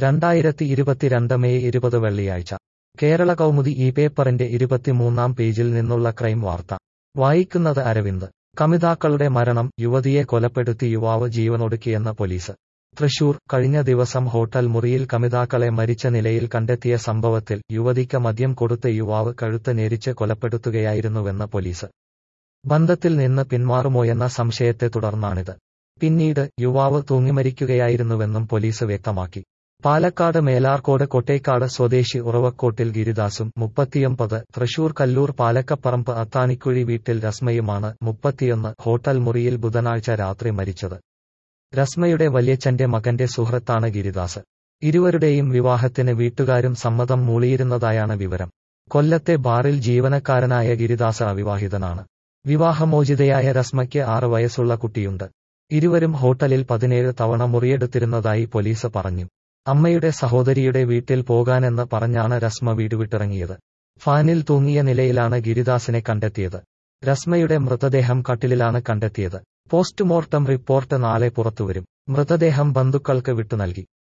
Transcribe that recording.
രണ്ടായിരത്തി ഇരുപത്തിരണ്ട് മെയ് ഇരുപത് വെള്ളിയാഴ്ച കേരള കൗമുദി ഈ പേപ്പറിന്റെ ഇരുപത്തിമൂന്നാം പേജിൽ നിന്നുള്ള ക്രൈം വാർത്ത വായിക്കുന്നത് അരവിന്ദ് കമിതാക്കളുടെ മരണം യുവതിയെ കൊലപ്പെടുത്തി യുവാവ് ജീവനൊടുക്കിയെന്ന് പോലീസ് തൃശൂർ കഴിഞ്ഞ ദിവസം ഹോട്ടൽ മുറിയിൽ കമിതാക്കളെ മരിച്ച നിലയിൽ കണ്ടെത്തിയ സംഭവത്തിൽ യുവതിക്ക് മദ്യം കൊടുത്ത് യുവാവ് കഴുത്ത് ഞെരിച്ച് കൊലപ്പെടുത്തുകയായിരുന്നുവെന്ന് പോലീസ് ബന്ധത്തിൽ നിന്ന് പിന്മാറുമോയെന്ന സംശയത്തെ തുടർന്നാണിത് പിന്നീട് യുവാവ് തൂങ്ങിമരിക്കുകയായിരുന്നുവെന്നും പോലീസ് വ്യക്തമാക്കി പാലക്കാട് മേലാർക്കോട് കൊട്ടേക്കാട് സ്വദേശി ഉറവക്കോട്ടിൽ ഗിരിദാസും മുപ്പത്തിയൊമ്പത് തൃശൂർ കല്ലൂർ പാലക്കപ്പറമ്പ് അത്താണിക്കുഴി വീട്ടിൽ രസ്മയുമാണ് മുപ്പത്തിയൊന്ന് ഹോട്ടൽ മുറിയിൽ ബുധനാഴ്ച രാത്രി മരിച്ചത് രസ്മയുടെ വല്യച്ഛന്റെ മകന്റെ സുഹൃത്താണ് ഗിരിദാസ് ഇരുവരുടെയും വിവാഹത്തിന് വീട്ടുകാരും സമ്മതം മൂളിയിരുന്നതായാണ് വിവരം കൊല്ലത്തെ ബാറിൽ ജീവനക്കാരനായ ഗിരിദാസ് അവിവാഹിതനാണ് വിവാഹമോചിതയായ രസ്മയ്ക്ക് ആറ് വയസ്സുള്ള കുട്ടിയുണ്ട് ഇരുവരും ഹോട്ടലിൽ പതിനേഴ് തവണ മുറിയെടുത്തിരുന്നതായി പോലീസ് പറഞ്ഞു അമ്മയുടെ സഹോദരിയുടെ വീട്ടിൽ പോകാനെന്ന് പറഞ്ഞാണ് രസ്മ വീട് വിട്ടിറങ്ങിയത് ഫാനിൽ തൂങ്ങിയ നിലയിലാണ് ഗിരിദാസിനെ കണ്ടെത്തിയത് രസ്മയുടെ മൃതദേഹം കട്ടിലിലാണ് കണ്ടെത്തിയത് പോസ്റ്റ്മോർട്ടം റിപ്പോർട്ട് നാളെ പുറത്തുവരും മൃതദേഹം ബന്ധുക്കൾക്ക് വിട്ടുനൽകി